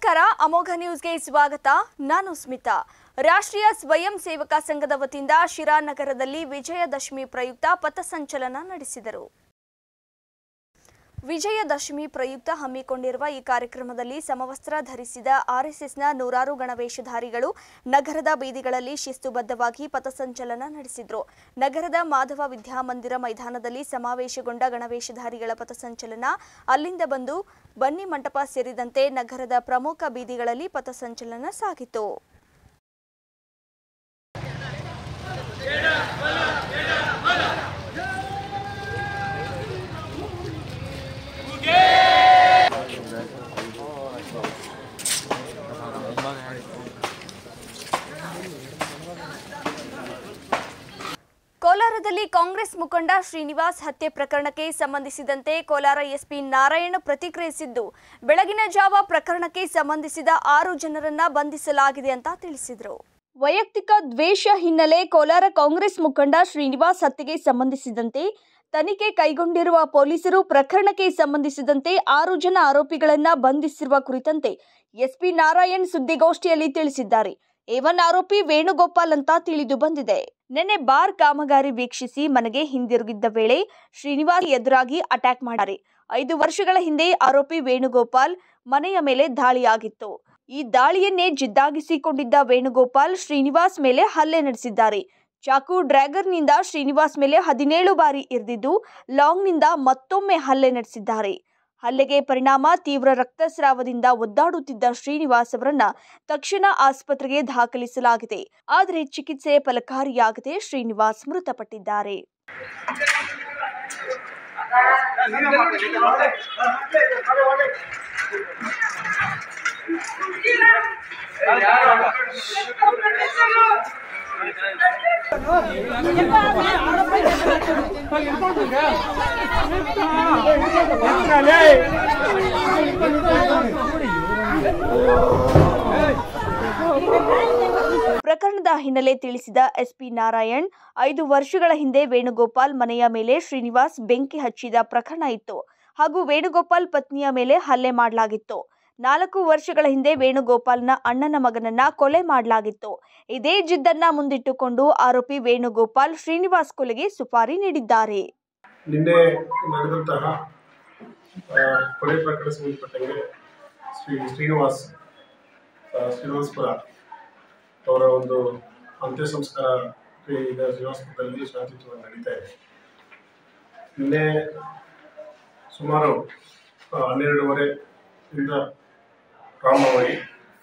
ನಮಸ್ಕಾರ ಅಮೋಘ ನ್ಯೂಸ್ಗೆ ಸ್ವಾಗತ ನಾನು ಸ್ಮಿತಾ ರಾಷ್ಟ್ರೀಯ ಸ್ವಯಂ ಸೇವಕ ಸಂಘದ ವತಿಯಿಂದ ಶಿರಾ ನಗರದಲ್ಲಿ ವಿಜಯದಶಮಿ ಪ್ರಯುಕ್ತ ಪಥಸಂಚಲನ ನಡೆಸಿದರು ವಿಜಯದಶಮಿ ಪ್ರಯುಕ್ತ ಹಮ್ಮಿಕೊಂಡಿರುವ ಈ ಕಾರ್ಯಕ್ರಮದಲ್ಲಿ ಸಮವಸ್ತ್ರ ಧರಿಸಿದ ಆರ್ಎಸ್ಎಸ್ನ ನೂರಾರು ಗಣವೇಷಧಾರಿಗಳು ನಗರದ ಬೀದಿಗಳಲ್ಲಿ ಶಿಸ್ತುಬದ್ಧವಾಗಿ ಪಥಸಂಚಲನ ನಡೆಸಿದ್ರು ನಗರದ ಮಾಧವ ವಿದ್ಯಾಮಂದಿರ ಮೈದಾನದಲ್ಲಿ ಸಮಾವೇಶಗೊಂಡ ಗಣವೇಷಧಾರಿಗಳ ಪಥಸಂಚಲನ ಅಲ್ಲಿಂದ ಬಂದು ಬನ್ನಿ ಮಂಟಪ ಸೇರಿದಂತೆ ನಗರದ ಪ್ರಮುಖ ಬೀದಿಗಳಲ್ಲಿ ಪಥಸಂಚಲನ ಸಾಗಿತು ಕೋಲಾರದಲ್ಲಿ ಕಾಂಗ್ರೆಸ್ ಮುಖಂಡ ಶ್ರೀನಿವಾಸ್ ಹತ್ಯೆ ಪ್ರಕರಣಕ್ಕೆ ಸಂಬಂಧಿಸಿದಂತೆ ಕೋಲಾರ ಎಸ್ಪಿ ನಾರಾಯಣ ಪ್ರತಿಕ್ರಿಯಿಸಿದ್ದು ಬೆಳಗಿನ ಜಾವ ಪ್ರಕರಣಕ್ಕೆ ಸಂಬಂಧಿಸಿದ ಆರು ಜನರನ್ನ ಬಂಧಿಸಲಾಗಿದೆ ಅಂತ ತಿಳಿಸಿದರು ವೈಯಕ್ತಿಕ ದ್ವೇಷ ಹಿನ್ನೆಲೆ ಕೋಲಾರ ಕಾಂಗ್ರೆಸ್ ಮುಖಂಡ ಶ್ರೀನಿವಾಸ್ ಹತ್ಯೆಗೆ ಸಂಬಂಧಿಸಿದಂತೆ ತನಿಖೆ ಕೈಗೊಂಡಿರುವ ಪೊಲೀಸರು ಪ್ರಕರಣಕ್ಕೆ ಸಂಬಂಧಿಸಿದಂತೆ ಆರು ಜನ ಆರೋಪಿಗಳನ್ನ ಬಂಧಿಸಿರುವ ಕುರಿತಂತೆ ಎಸ್ಪಿ ನಾರಾಯಣ್ ಸುದ್ದಿಗೋಷ್ಠಿಯಲ್ಲಿ ತಿಳಿಸಿದ್ದಾರೆ ಏವನ್ ಆರೋಪಿ ವೇಣುಗೋಪಾಲ್ ಅಂತ ತಿಳಿದು ಬಂದಿದೆ ನಿನ್ನೆ ಬಾರ್ ಕಾಮಗಾರಿ ವೀಕ್ಷಿಸಿ ಮನೆಗೆ ಹಿಂದಿರುಗಿದ್ದ ವೇಳೆ ಶ್ರೀನಿವಾಸ್ ಎದುರಾಗಿ ಅಟ್ಯಾಕ್ ಮಾಡಿದ್ದಾರೆ ಐದು ವರ್ಷಗಳ ಹಿಂದೆ ಆರೋಪಿ ವೇಣುಗೋಪಾಲ್ ಮನೆಯ ಮೇಲೆ ದಾಳಿಯಾಗಿತ್ತು ಈ ದಾಳಿಯನ್ನೇ ಜಿದ್ದಾಗಿಸಿಕೊಂಡಿದ್ದ ವೇಣುಗೋಪಾಲ್ ಶ್ರೀನಿವಾಸ್ ಮೇಲೆ ಹಲ್ಲೆ ನಡೆಸಿದ್ದಾರೆ ಚಾಕು ಡ್ರ್ಯಾಗರ್ನಿಂದ ಶ್ರೀನಿವಾಸ್ ಮೇಲೆ ಹದಿನೇಳು ಬಾರಿ ಇರಿದಿದ್ದು ಲಾಂಗ್ನಿಂದ ಮತ್ತೊಮ್ಮೆ ಹಲ್ಲೆ ನಡೆಸಿದ್ದಾರೆ ಹಲ್ಲೆಗೆ ಪರಿಣಾಮ ತೀವ್ರ ರಕ್ತಸ್ರಾವದಿಂದ ಒದ್ದಾಡುತ್ತಿದ್ದ ಶ್ರೀನಿವಾಸ್ ಅವರನ್ನ ತಕ್ಷಣ ಆಸ್ಪತ್ರೆಗೆ ದಾಖಲಿಸಲಾಗಿದೆ ಆದರೆ ಚಿಕಿತ್ಸೆ ಫಲಕಾರಿಯಾಗದೆ ಶ್ರೀನಿವಾಸ್ ಮೃತಪಟ್ಟಿದ್ದಾರೆ ಪ್ರಕರಣದ ಹಿನ್ನೆಲೆ ತಿಳಿಸಿದ ಎಸ್ಪಿ ನಾರಾಯಣ್ ಐದು ವರ್ಷಗಳ ಹಿಂದೆ ವೇಣುಗೋಪಾಲ್ ಮನೆಯ ಮೇಲೆ ಶ್ರೀನಿವಾಸ್ ಬೆಂಕಿ ಹಚ್ಚಿದ ಪ್ರಕರಣ ಇತ್ತು ಹಾಗೂ ವೇಣುಗೋಪಾಲ್ ಪತ್ನಿಯ ಮೇಲೆ ಹಲ್ಲೆ ಮಾಡಲಾಗಿತ್ತು ನಾಲ್ಕು ವರ್ಷಗಳ ಹಿಂದೆ ವೇಣುಗೋಪಾಲ್ನ ಅಣ್ಣನ ಮಗನನ್ನ ಕೊಲೆ ಮಾಡಲಾಗಿತ್ತು ಇದೇ ಜಿದ್ದನ್ನ ಮುಂದಿಟ್ಟುಕೊಂಡು ಆರೋಪಿ ವೇಣುಗೋಪಾಲ್ ಶ್ರೀನಿವಾಸ್ ಕೊಲೆಗೆ ಸುಪಾರಿ ನೀಡಿದ್ದಾರೆ ನಿನ್ನೆ ನಡೆದಂತಹ ಆ, ಕೊಲೆ ಪ್ರಕರಣ ಸಂಬಂಧಪಟ್ಟಂಗೆ ಶ್ರೀ ಶ್ರೀನಿವಾಸ್ ಆ, ಶ್ರೀನಿವಾಸ್ಪುರ ಅವರ ಒಂದು ಅಂತ್ಯ ಸಂಸ್ಕಾರ ಕ್ರಿಯೆ ಈಗ ಶ್ರೀನಿವಾಸಪುರದಲ್ಲಿ ಶಾಂತಿಯುತವಾಗಿ ನಡೀತಾ ಇದೆ ನಿನ್ನೆ ಸುಮಾರು ಆ, ಹನ್ನೆರಡೂವರೆ ಇಂದ ಪ್ರಾರಂಭವಾಗಿ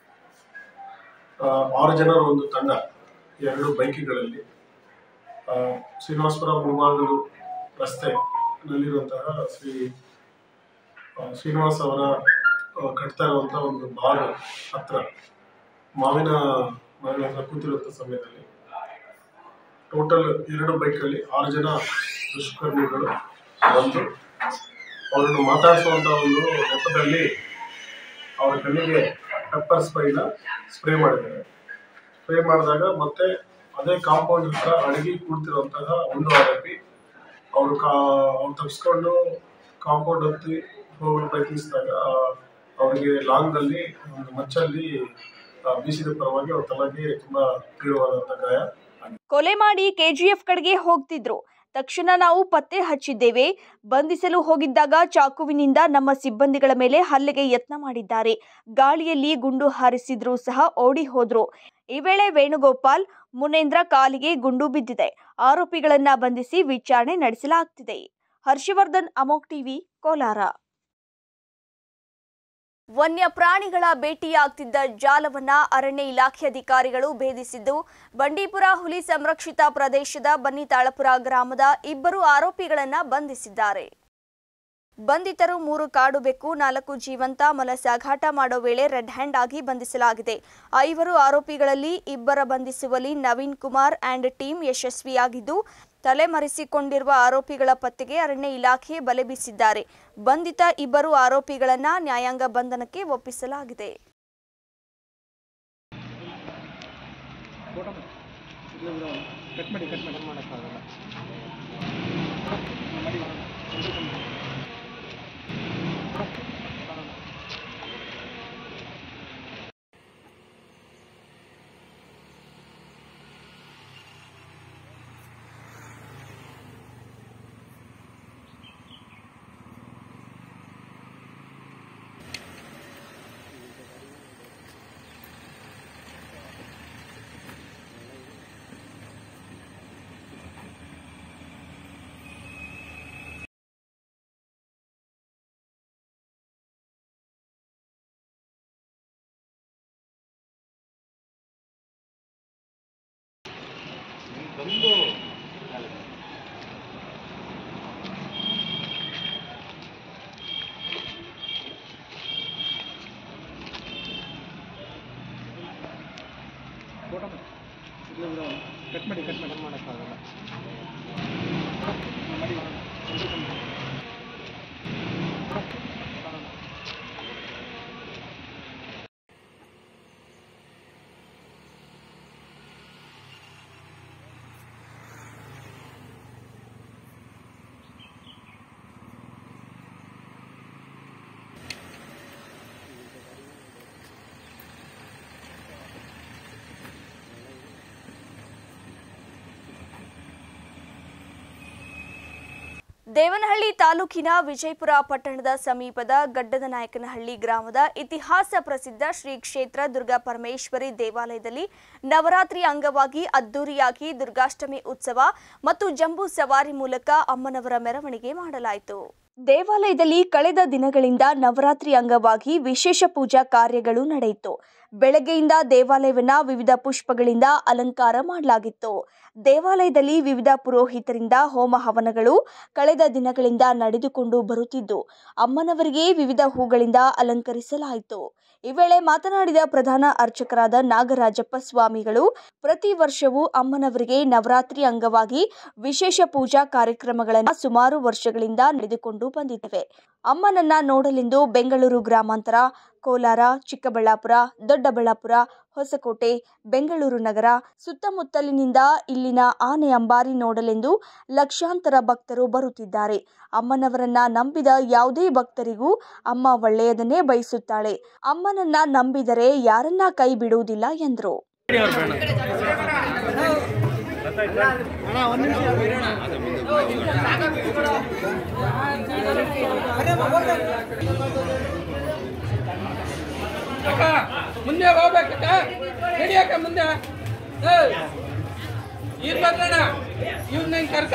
ಆ, ಆರು ಜನರ ಒಂದು ತಂಡ ಎರಡು ಬೈಕಿಗಳಲ್ಲಿ ಆ, ಶ್ರೀನಿವಾಸಪುರ ಮುಂಭಾಗಲು ರಸ್ತೆನಲ್ಲಿರುವಂತಹ ಶ್ರೀ ಆ, ಶ್ರೀನಿವಾಸ್ ಅವರ ಆ, ಕಟ್ತಾ ಇರುವಂಥ ಒಂದು ಬಾರ್ ಹತ್ರ ಮಾವಿನ ಮರಗಳ ಹತ್ರ ಕೂತಿರುವಂಥ ಸಮಯದಲ್ಲಿ ಟೋಟಲ್ ಎರಡು ಬೈಕಲ್ಲಿ ಆರು ಜನ ದುಷ್ಕರ್ಮಿಗಳು ಬಂದು ಅವರನ್ನು ಮಾತಾಡಿಸುವಂಥ ಒಂದು ನೆಪದಲ್ಲಿ ಅವರ ಕಣ್ಣಿಗೆ ಪೆಪ್ಪರ್ ಸ್ಪ್ರೈನ ಸ್ಪ್ರೇ ಮಾಡಿದ್ದಾರೆ ಸ್ಪ್ರೇ ಮಾಡಿದಾಗ ಮತ್ತೆ ಅದೇ ಕಾಂಪೌಂಡ್ ಹತ್ರ ಅಡಗಿ ಕೂಡ್ತಿರುವಂತಹ ಒಂದು ಆರೋಪಿ ಅವರು ಕಾ ಅವ್ರು ತಪ್ಪಿಸ್ಕೊಂಡು ಕಾಂಪೌಂಡ್ ಹತ್ತಿ ಹೋಗಲು ಪ್ರಯತ್ನಿಸಿದಾಗ ಅವರಿಗೆ ಲಾಂಗಲ್ಲಿ ಒಂದು ಮಚ್ಚಲ್ಲಿ ಆ, ಬೀಸಿದ ಪರವಾಗಿ ಅವ್ರ ತಲೆಗೆ ತುಂಬಾ ತೀವ್ರವಾದಂಥ ಗಾಯ ಆಗಿದೆ ಕೊಲೆ ಮಾಡಿ ಕೆಜಿಎಫ್ ಕಡೆಗೆ ಹೋಗ್ತಿದ್ರು ತಕ್ಷಣ ನಾವು ಪತ್ತೆ ಹಚ್ಚಿದ್ದೇವೆ ಬಂಧಿಸಲು ಹೋಗಿದ್ದಾಗ ಚಾಕುವಿನಿಂದ ನಮ್ಮ ಸಿಬ್ಬಂದಿಗಳ ಮೇಲೆ ಹಲ್ಲೆಗೆ ಯತ್ನ ಮಾಡಿದ್ದಾರೆ ಗಾಳಿಯಲ್ಲಿ ಗುಂಡು ಹಾರಿಸಿದ್ರು ಸಹ ಓಡಿ ಹೋದ್ರು ಈ ವೇಳೆ ವೇಣುಗೋಪಾಲ್ ಮುನೇಂದ್ರ ಕಾಲಿಗೆ ಗುಂಡು ಬಿದ್ದಿದೆ ಆರೋಪಿಗಳನ್ನ ಬಂಧಿಸಿ ವಿಚಾರಣೆ ನಡೆಸಲಾಗ್ತಿದೆ ಹರ್ಷವರ್ಧನ್ ಅಮೋಕ್ ಟಿವಿ ಕೋಲಾರ ವನ್ಯ ಪ್ರಾಣಿಗಳ ಭೇಟಿಯಾಗ್ತಿದ್ದ ಜಾಲವನ್ನ ಅರಣ್ಯ ಇಲಾಖೆ ಅಧಿಕಾರಿಗಳು ಭೇದಿಸಿದ್ದು ಬಂಡೀಪುರ ಹುಲಿ ಸಂರಕ್ಷಿತ ಪ್ರದೇಶದ ಬನ್ನಿತಾಳಪುರ ಗ್ರಾಮದ ಇಬ್ಬರು ಆರೋಪಿಗಳನ್ನ ಬಂಧಿಸಿದ್ದಾರೆ ಬಂಧಿತರು ಮೂರು ಕಾಡು ಬೆಕ್ಕು ನಾಲ್ಕು ಜೀವಂತ ಮೊಲ ಸಾಗಾಟ ಮಾಡೋ ವೇಳೆ ರೆಡ್ ಹ್ಯಾಂಡ್ ಆಗಿ ಬಂಧಿಸಲಾಗಿದೆ ಐವರು ಆರೋಪಿಗಳಲ್ಲಿ ಇಬ್ಬರ ಬಂಧಿಸುವಲ್ಲಿ ನವೀನ್ ಕುಮಾರ್ ಅಂಡ್ ಟೀಮ್ ಯಶಸ್ವಿಯಾಗಿದ್ದು ತಲೆಮರೆಸಿಕೊಂಡಿರುವ ಆರೋಪಿಗಳ ಪತ್ತೆಗೆ ಅರಣ್ಯ ಇಲಾಖೆ ಬಲೆ ಬೀಸಿದ್ದಾರೆ ಬಂಧಿತ ಇಬ್ಬರು ಆರೋಪಿಗಳನ್ನ ನ್ಯಾಯಾಂಗ ಬಂಧನಕ್ಕೆ ಒಪ್ಪಿಸಲಾಗಿದೆ ಕಟ್ ಮಾಡಿ ಕಟ್ ಮಾಡಿ ಮಾಡೋಕ್ಕಾಗಲ್ಲ ಫೋಟೋ ಇಲ್ಲ ಬ್ರೋ ಕಟ್ ಮಾಡಿ ಕಟ್ ಮಾಡಿ ಮಾಡೋಕ್ಕಾಗಲ್ಲ ಮಾಡಿ ದೇವನಹಳ್ಳಿ ತಾಲೂಕಿನ ವಿಜಯಪುರ ಪಟ್ಟಣದ ಸಮೀಪದ ಗಡ್ಡದನಾಯಕನಹಳ್ಳಿ ಗ್ರಾಮದ ಇತಿಹಾಸ ಪ್ರಸಿದ್ಧ ಶ್ರೀ ಕ್ಷೇತ್ರ ದುರ್ಗಾ ಪರಮೇಶ್ವರಿ ದೇವಾಲಯದಲ್ಲಿ ನವರಾತ್ರಿ ಅಂಗವಾಗಿ ಅದ್ದೂರಿಯಾಗಿ ದುರ್ಗಾಷ್ಟಮಿ ಉತ್ಸವ ಮತ್ತು ಜಂಬೂ ಸವಾರಿ ಮೂಲಕ ಅಮ್ಮನವರ ಮೆರವಣಿಗೆ ಮಾಡಲಾಯಿತು ದೇವಾಲಯದಲ್ಲಿ ಕಳೆದ ದಿನಗಳಿಂದ ನವರಾತ್ರಿ ಅಂಗವಾಗಿ ವಿಶೇಷ ಪೂಜಾ ಕಾರ್ಯಗಳು ನಡೆಯಿತು ಬೆಳಗ್ಗೆಯಿಂದ ದೇವಾಲಯವನ್ನ ವಿವಿಧ ಪುಷ್ಪಗಳಿಂದ ಅಲಂಕಾರ ಮಾಡಲಾಗಿತ್ತು ದೇವಾಲಯದಲ್ಲಿ ವಿವಿಧ ಪುರೋಹಿತರಿಂದ ಹೋಮ ಹವನಗಳು ಕಳೆದ ದಿನಗಳಿಂದ ನಡೆದುಕೊಂಡು ಬರುತ್ತಿದ್ದು ಅಮ್ಮನವರಿಗೆ ವಿವಿಧ ಹೂಗಳಿಂದ ಅಲಂಕರಿಸಲಾಯಿತು ಈ ವೇಳೆ ಮಾತನಾಡಿದ ಪ್ರಧಾನ ಅರ್ಚಕರಾದ ನಾಗರಾಜಪ್ಪ ಸ್ವಾಮಿಗಳು ಪ್ರತಿ ವರ್ಷವೂ ಅಮ್ಮನವರಿಗೆ ನವರಾತ್ರಿ ಅಂಗವಾಗಿ ವಿಶೇಷ ಪೂಜಾ ಕಾರ್ಯಕ್ರಮಗಳನ್ನು ಸುಮಾರು ವರ್ಷಗಳಿಂದ ನಡೆದುಕೊಂಡು ಬಂದಿದ್ದೇವೆ ಅಮ್ಮನನ್ನ ನೋಡಲೆಂದು ಬೆಂಗಳೂರು ಗ್ರಾಮಾಂತರ ಕೋಲಾರ ಚಿಕ್ಕಬಳ್ಳಾಪುರ ದೊಡ್ಡಬಳ್ಳಾಪುರ ಹೊಸಕೋಟೆ ಬೆಂಗಳೂರು ನಗರ ಸುತ್ತಮುತ್ತಲಿನಿಂದ ಇಲ್ಲಿನ ಆನೆ ಅಂಬಾರಿ ನೋಡಲೆಂದು ಲಕ್ಷಾಂತರ ಭಕ್ತರು ಬರುತ್ತಿದ್ದಾರೆ ಅಮ್ಮನವರನ್ನ ನಂಬಿದ ಯಾವುದೇ ಭಕ್ತರಿಗೂ ಅಮ್ಮ ಒಳ್ಳೆಯದನ್ನೇ ಬಯಸುತ್ತಾಳೆ ಅಮ್ಮನನ್ನ ನಂಬಿದರೆ ಯಾರನ್ನ ಕೈ ಬಿಡುವುದಿಲ್ಲ ಎಂದರು ಅಣ್ಣ ಒಂದು ನಿಮಿಷ ಅಕ್ಕ ಮುಂದೆ ಹೋಗ್ಬೇಕಕ್ಕ ನಡಿ ಅಕ್ಕ ಮುಂದೆ ಇರ್ ಬಂದ್ರಣ ಇವ್ನ ನಂಗೆ ಕರ್ಕ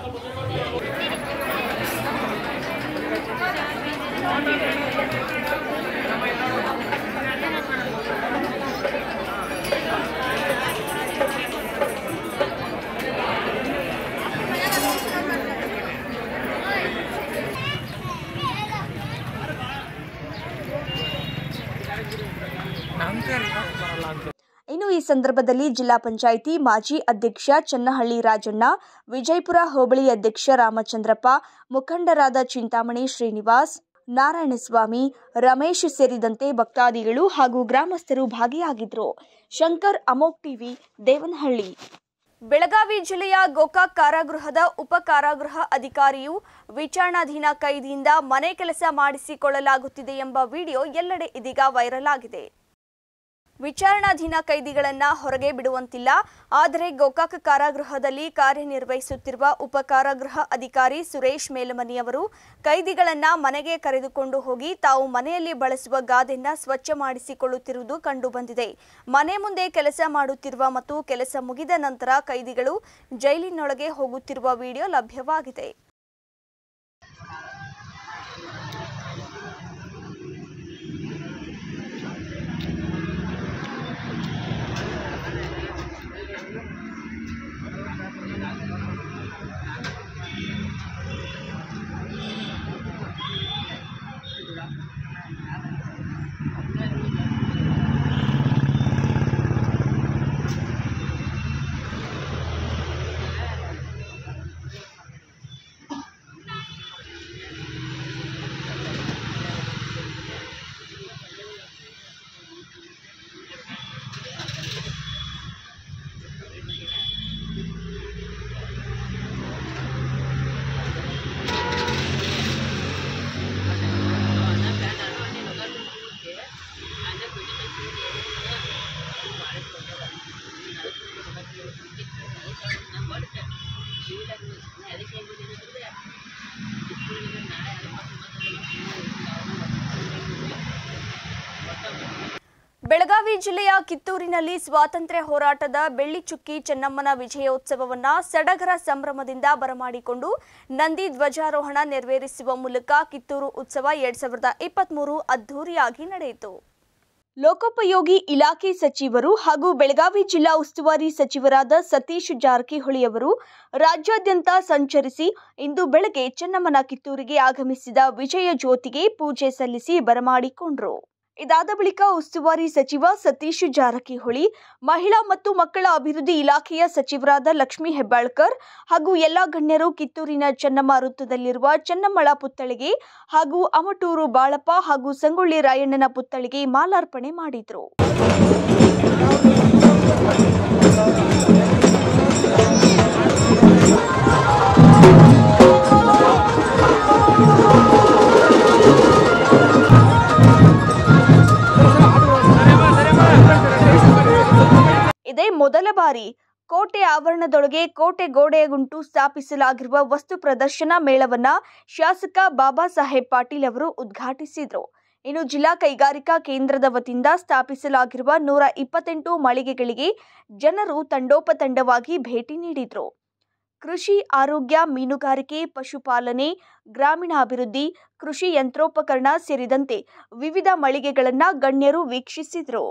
ಇನ್ನು ಈ ಸಂದರ್ಭದಲ್ಲಿ ಜಿಲ್ಲಾ ಪಂಚಾಯಿತಿ ಮಾಜಿ ಅಧ್ಯಕ್ಷ ಚನ್ನಹಳ್ಳಿ ರಾಜಣ್ಣ ವಿಜಯಪುರ ಹೋಬಳಿ ಅಧ್ಯಕ್ಷ ರಾಮಚಂದ್ರಪ್ಪ ಮುಖಂಡರಾದ ಚಿಂತಾಮಣಿ ಶ್ರೀನಿವಾಸ್ ನಾರಾಯಣಸ್ವಾಮಿ ರಮೇಶ್ ಸೇರಿದಂತೆ ಭಕ್ತಾದಿಗಳು ಹಾಗೂ ಗ್ರಾಮಸ್ಥರು ಭಾಗಿಯಾಗಿದ್ದರು ಶಂಕರ್ ಅಮೋಕ್ ಟಿವಿ ದೇವನಹಳ್ಳಿ ಬೆಳಗಾವಿ ಜಿಲ್ಲೆಯ ಗೋಕಾಕ್ ಕಾರಾಗೃಹದ ಉಪ ಕಾರಾಗೃಹ ಅಧಿಕಾರಿಯು ವಿಚಾರಣಾಧೀನ ಕೈದಿಯಿಂದ ಮನೆ ಕೆಲಸ ಮಾಡಿಸಿಕೊಳ್ಳಲಾಗುತ್ತಿದೆ ಎಂಬ ವಿಡಿಯೋ ಎಲ್ಲೆಡೆ ಇದೀಗ ವೈರಲ್ ಆಗಿದೆ ವಿಚಾರಣಾಧೀನ ಕೈದಿಗಳನ್ನ ಹೊರಗೆ ಬಿಡುವಂತಿಲ್ಲ ಆದರೆ ಗೋಕಾಕ್ ಕಾರಾಗೃಹದಲ್ಲಿ ಕಾರ್ಯನಿರ್ವಹಿಸುತ್ತಿರುವ ಉಪ ಕಾರಾಗೃಹ ಅಧಿಕಾರಿ ಸುರೇಶ್ ಮೇಲಮನಿಯವರು ಕೈದಿಗಳನ್ನ ಮನೆಗೆ ಕರೆದುಕೊಂಡು ಹೋಗಿ ತಾವು ಮನೆಯಲ್ಲಿ ಬಳಸುವ ಗಾದೆನ್ನ ಸ್ವಚ್ಛ ಮಾಡಿಸಿಕೊಳ್ಳುತ್ತಿರುವುದು ಕಂಡುಬಂದಿದೆ ಮನೆ ಮುಂದೆ ಕೆಲಸ ಮಾಡುತ್ತಿರುವ ಮತ್ತು ಕೆಲಸ ಮುಗಿದ ನಂತರ ಕೈದಿಗಳು ಜೈಲಿನೊಳಗೆ ಹೋಗುತ್ತಿರುವ ವಿಡಿಯೋ ಲಭ್ಯವಾಗಿದೆ ಬೆಳಗಾವಿ ಜಿಲ್ಲೆಯ ಕಿತ್ತೂರಿನಲ್ಲಿ ಸ್ವಾತಂತ್ರ್ಯ ಹೋರಾಟದ ಬೆಳ್ಳಿಚುಕ್ಕಿ ಚೆನ್ನಮ್ಮನ ವಿಜಯೋತ್ಸವವನ್ನ ಸಡಗರ ಸಂಭ್ರಮದಿಂದ ಬರಮಾಡಿಕೊಂಡು ನಂದಿ ಧ್ವಜಾರೋಹಣ ನೆರವೇರಿಸುವ ಮೂಲಕ ಕಿತ್ತೂರು ಉತ್ಸವ ಎರಡ್ ಸಾವಿರದ ಇಪ್ಪತ್ಮೂರು ಅದ್ದೂರಿಯಾಗಿ ನಡೆಯಿತು ಲೋಕೋಪಯೋಗಿ ಇಲಾಖೆ ಸಚಿವರು ಹಾಗೂ ಬೆಳಗಾವಿ ಜಿಲ್ಲಾ ಉಸ್ತುವಾರಿ ಸಚಿವರಾದ ಸತೀಶ್ ಜಾರಕಿಹೊಳಿ ಅವರು ರಾಜ್ಯಾದ್ಯಂತ ಸಂಚರಿಸಿ ಇಂದು ಬೆಳಗ್ಗೆ ಚೆನ್ನಮ್ಮನ ಕಿತ್ತೂರಿಗೆ ಆಗಮಿಸಿದ ವಿಜಯ ಜ್ಯೋತಿಗೆ ಪೂಜೆ ಸಲ್ಲಿಸಿ ಬರಮಾಡಿಕೊಂಡರು ಇದಾದ ಬಳಿಕ ಉಸ್ತುವಾರಿ ಸಚಿವ ಸತೀಶ್ ಜಾರಕಿಹೊಳಿ ಮಹಿಳಾ ಮತ್ತು ಮಕ್ಕಳ ಅಭಿವೃದ್ಧಿ ಇಲಾಖೆಯ ಸಚಿವರಾದ ಲಕ್ಷ್ಮೀ ಹೆಬ್ಬಾಳ್ಕರ್ ಹಾಗೂ ಎಲ್ಲಾ ಗಣ್ಯರು ಕಿತ್ತೂರಿನ ಚೆನ್ನಮ್ಮ ವೃತ್ತದಲ್ಲಿರುವ ಚೆನ್ನಮ್ಮಳ ಪುತ್ಥಳಿಗೆ ಹಾಗೂ ಅಮಟೂರು ಬಾಳಪ್ಪ ಹಾಗೂ ಸಂಗೊಳ್ಳಿ ರಾಯಣ್ಣನ ಪುತ್ಥಳಿಗೆ ಮಾಲಾರ್ಪಣೆ ಮಾಡಿದರು ಇದೇ ಮೊದಲ ಬಾರಿ ಕೋಟೆ ಆವರಣದೊಳಗೆ ಕೋಟೆ ಗೋಡೆಯ ಗುಂಟು ಸ್ಥಾಪಿಸಲಾಗಿರುವ ವಸ್ತು ಪ್ರದರ್ಶನ ಮೇಳವನ್ನ ಶಾಸಕ ಬಾಬಾ ಸಾಹೇಬ್ ಪಾಟೀಲ್ ಅವರು ಉದ್ಘಾಟಿಸಿದರು ಇನ್ನು ಜಿಲ್ಲಾ ಕೈಗಾರಿಕಾ ಕೇಂದ್ರದ ವತಿಯಿಂದ ಸ್ಥಾಪಿಸಲಾಗಿರುವ ನೂರ ಇಪ್ಪತ್ತೆಂಟು ಮಳಿಗೆಗಳಿಗೆ ಜನರು ತಂಡೋಪತಂಡವಾಗಿ ಭೇಟಿ ನೀಡಿದರು ಕೃಷಿ ಆರೋಗ್ಯ ಮೀನುಗಾರಿಕೆ ಪಶುಪಾಲನೆ ಗ್ರಾಮೀಣಾಭಿವೃದ್ಧಿ ಕೃಷಿ ಯಂತ್ರೋಪಕರಣ ಸೇರಿದಂತೆ ವಿವಿಧ ಮಳಿಗೆಗಳನ್ನು ಗಣ್ಯರು ವೀಕ್ಷಿಸಿದರು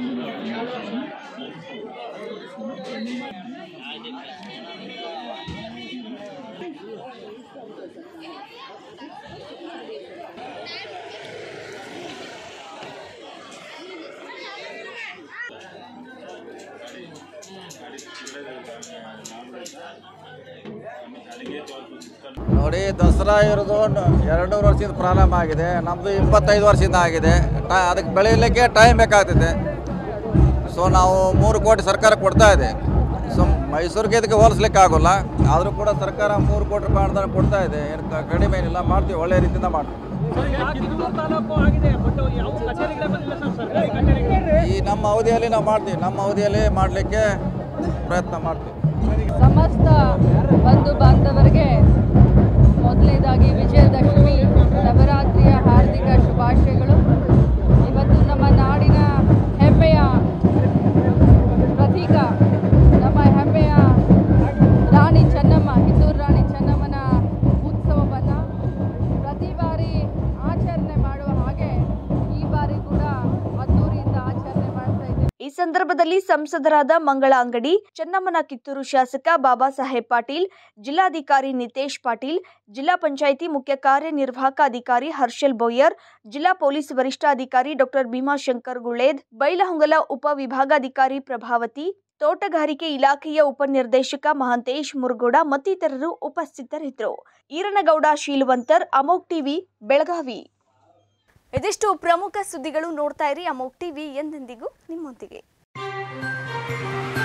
ನೋಡಿ ದಸರಾ ಇರೋದು ಎರಡು ವರ್ಷದಿಂದ ಪ್ರಾರಂಭ ಆಗಿದೆ ನಮ್ಮದು ಇಪ್ಪತ್ತೈದು ವರ್ಷದಿಂದ ಆಗಿದೆ ಟ ಅದಕ್ಕೆ ಬೆಳೆಯಲಿಕ್ಕೆ ಟೈಮ್ ಬೇಕಾಗ್ತದೆ ಸೊ ನಾವು ಮೂರು ಕೋಟಿ ಸರ್ಕಾರ ಕೊಡ್ತಾ ಇದೆ ಸೊ ಮೈಸೂರಿಗೆ ಇದಕ್ಕೆ ಹೋಲಿಸ್ಲಿಕ್ಕೆ ಆಗೋಲ್ಲ ಆದರೂ ಕೂಡ ಸರ್ಕಾರ ಮೂರು ಕೋಟಿ ರೂಪಾಯಿ ಅನುದಾನ ಕೊಡ್ತಾ ಇದೆ ಏನು ಕ- ಕಡಿಮೆ ಏನಿಲ್ಲ ಮಾಡ್ತೀವಿ ಒಳ್ಳೆಯ ರೀತಿಯಿಂದ ಮಾಡ್ತೀವಿ ಈ ನಮ್ಮ ಅವಧಿಯಲ್ಲಿ ನಾವು ಮಾಡ್ತೀವಿ ನಮ್ಮ ಅವಧಿಯಲ್ಲಿ ಮಾಡಲಿಕ್ಕೆ ಪ್ರಯತ್ನ ಮಾಡ್ತೀವಿ ಸಮಸ್ತ ಬಂಧು ಬಾಂಧವರಿಗೆ ಮೊದಲನೇದಾಗಿ ವಿಜಯದಶಮಿ ನವರಾತ್ರಿಯ ಹಾರ್ದಿಕ ಶುಭಾಶಯಗಳು ಇವತ್ತು ನಮ್ಮ ನಾಡಿನ ಹೆಮ್ಮೆಯ ಪ್ರತೀಕ ನಮ್ಮ ಹೆಮ್ಮೆಯ ರಾಣಿ ಚೆನ್ನಮ್ಮ ಕಿತ್ತೂರು ರಾಣಿ ಚೆನ್ನಮ್ಮನ ಉತ್ಸವವನ್ನು ಪ್ರತಿ ಬಾರಿ ಆಚರಣೆ ಮಾಡುವ ಹಾಗೆ ಈ ಬಾರಿ ಕೂಡ ಅದ್ದೂರಿಯಿಂದ ಆಚರಣೆ ಮಾಡ್ತಾ ಇದ್ದೇವೆ ಈ ಸಂದರ್ಭದಲ್ಲಿ ಸಂಸದರಾದ ಮಂಗಳ ಅಂಗಡಿ ಚೆನ್ನಮ್ಮನ ಕಿತ್ತೂರು ಶಾಸಕ ಬಾಬಾ ಸಾಹೇಬ್ ಪಾಟೀಲ್ ಜಿಲ್ಲಾಧಿಕಾರಿ ನಿತೇಶ್ ಪಾಟೀಲ್ ಜಿಲ್ಲಾ ಪಂಚಾಯಿತಿ ಮುಖ್ಯ ಕಾರ್ಯನಿರ್ವಾಹಕ ಅಧಿಕಾರಿ ಹರ್ಷಲ್ ಬೋಯರ್ ಜಿಲ್ಲಾ ಪೊಲೀಸ್ ವರಿಷ್ಠಾಧಿಕಾರಿ ಡಾಕ್ಟರ್ ಭೀಮಾಶಂಕರ್ ಗುಳೇದ್ ಬೈಲಹೊಂಗಲ ಉಪವಿಭಾಗಾಧಿಕಾರಿ ಪ್ರಭಾವತಿ ತೋಟಗಾರಿಕೆ ಇಲಾಖೆಯ ಉಪನಿರ್ದೇಶಕ ಮಹಾಂತೇಶ್ ಮುರುಗೋಡ ಮತ್ತಿತರರು ಉಪಸ್ಥಿತರಿದ್ದರು ಈರನಗೌಡ ಶೀಲವಂತರ್ ಅಮೋಕ್ ಟಿವಿ ಬೆಳಗಾವಿ ಇದಿಷ್ಟು ಪ್ರಮುಖ ಸುದ್ದಿಗಳು ನೋಡ್ತಾ ಇರಿ ಅಮೋಕ್ ಟಿವಿ ಎಂದೆಂದಿಗೂ ನಿಮ್ಮೊಂದಿಗೆ